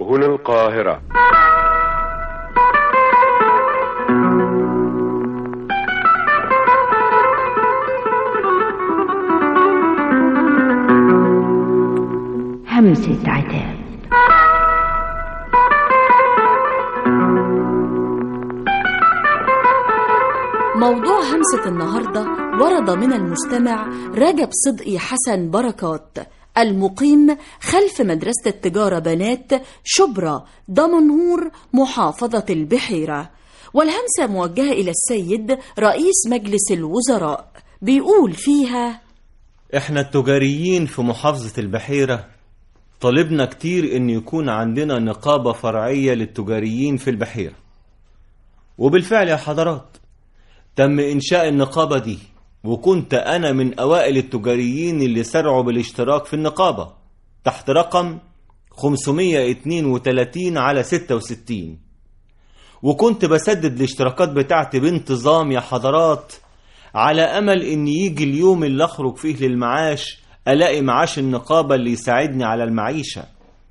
سهل القاهرة همسة عتاب موضوع همسة النهاردة ورد من المستمع رجب صدقي حسن بركات المقيم خلف مدرسة التجارة بنات شبرا دمنهور محافظة البحيرة والهمسة موجهة إلى السيد رئيس مجلس الوزراء بيقول فيها احنا التجاريين في محافظة البحيرة طالبنا كتير ان يكون عندنا نقابة فرعية للتجاريين في البحيرة وبالفعل يا حضرات تم انشاء النقابة دي وكنت انا من اوائل التجاريين اللي سرعوا بالاشتراك في النقابة تحت رقم 532 على 66 وكنت بسدد الاشتراكات بتاعتي بانتظام يا حضرات على امل ان يجي اليوم اللي اخرج فيه للمعاش الاقي معاش النقابة اللي يساعدني على المعيشة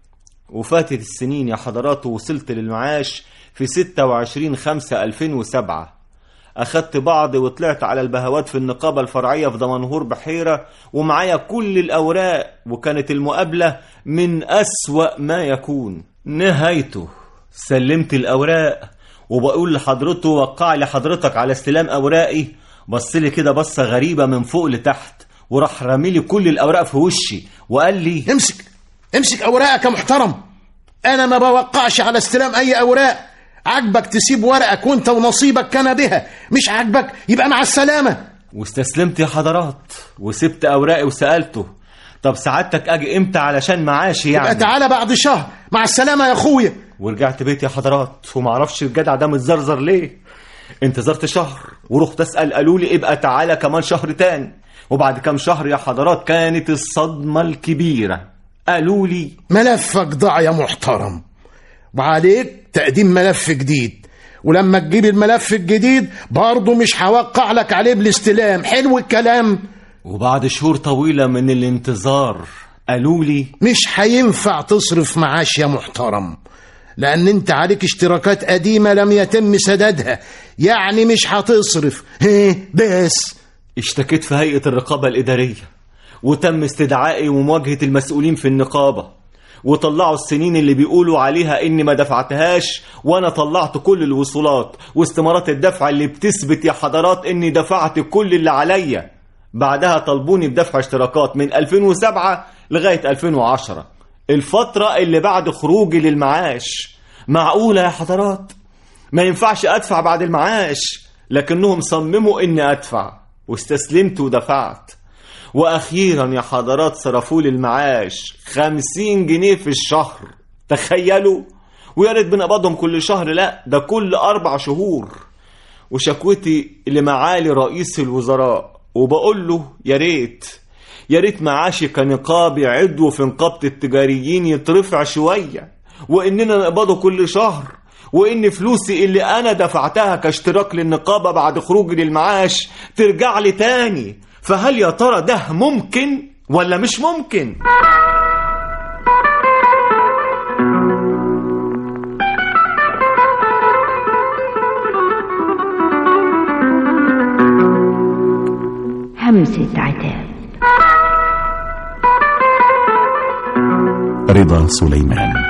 وفاتت السنين يا حضرات ووصلت للمعاش في 26 5 2007 أخدت بعض وطلعت على البهوات في النقابة الفرعية في دمنهور بحيرة ومعايا كل الأوراق وكانت المقابلة من أسوأ ما يكون نهايته سلمت الأوراق وبقول لحضرته وقع لي حضرتك على استلام أوراقي بص لي كده بصة غريبة من فوق لتحت وراح راميلي كل الأوراق في وشي وقال لي امسك امسك اوراقك يا محترم انا ما بوقعش على استلام اي اوراق عجبك تسيب ورقك وانت ونصيبك كان بها مش عجبك يبقى مع السلامه واستسلمت يا حضرات وسبت أوراقي وسألته طب سعادتك أجي إمتى علشان معاشي يبقى يعني تعالى بعد شهر مع السلامه يا اخويا ورجعت بيتي يا حضرات ومعرفش الجدع ده متزرزر ليه انتظرت شهر ورحت اسال قالوا لي ابقى تعالى كمان شهر تاني وبعد كام شهر يا حضرات كانت الصدمه الكبيره قالوا لي ملفك ضاع يا محترم وعليك تقديم ملف جديد ولما تجيب الملف الجديد برضه مش هوقع لك عليه بالاستلام حلو الكلام وبعد شهور طويله من الانتظار قالوا لي مش هينفع تصرف معاش يا محترم لان انت عليك اشتراكات قديمه لم يتم سدادها يعني مش هتصرف هيه بس اشتكيت في هيئه الرقابه الاداريه وتم استدعائي ومواجهه المسؤولين في النقابه وطلعوا السنين اللي بيقولوا عليها اني ما دفعتهاش وانا طلعت كل الوصولات واستمارات الدفع اللي بتثبت يا حضرات اني دفعت كل اللي عليا بعدها طلبوني بدفع اشتراكات من 2007 لغايه 2010 الفتره اللي بعد خروجي للمعاش معقوله يا حضرات ما ينفعش ادفع بعد المعاش لكنهم صمموا اني ادفع واستسلمت ودفعت واخيرا يا حضرات صرفوا لي المعاش خمسين جنيه في الشهر تخيلوا ويا ريت بنقبضهم كل شهر لا ده كل اربع شهور وشكوتي لمعالي رئيس الوزراء وبقول له يا ريت يا ريت معاشي كنقابي عضو في نقابة التجاريين يترفع شوية وإننا نقبضه كل شهر وإن فلوسي اللي أنا دفعتها كاشتراك للنقابة بعد خروجي للمعاش ترجع لي تاني فهل يا ترى ده ممكن ولا مش ممكن؟ همسة عتاب رضا سليمان